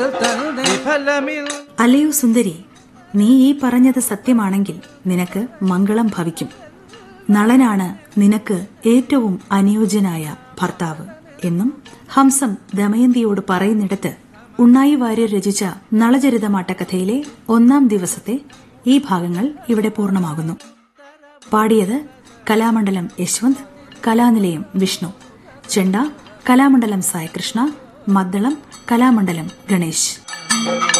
അല്ലയോ സുന്ദരി നീ ഈ പറഞ്ഞത് സത്യമാണെങ്കിൽ നിനക്ക് മംഗളം ഭവിക്കും നളനാണ് നിനക്ക് ഏറ്റവും അനുയോജ്യനായ ഭർത്താവ് എന്നും ഹംസം ദമയന്തിയോട് പറയുന്നിടത്ത് ഉണ്ണായി വാര്യർ രചിച്ച നളചരിതമാട്ടക്കഥയിലെ ഒന്നാം ദിവസത്തെ ഈ ഭാഗങ്ങൾ ഇവിടെ പൂർണ്ണമാകുന്നു പാടിയത് കലാമണ്ഡലം യശ്വന്ത് കലാനിലയം വിഷ്ണു ചെണ്ട കലാമണ്ഡലം സായകൃഷ്ണ മദ്ദളം കലാമണ്ഡലം ഗണേശ്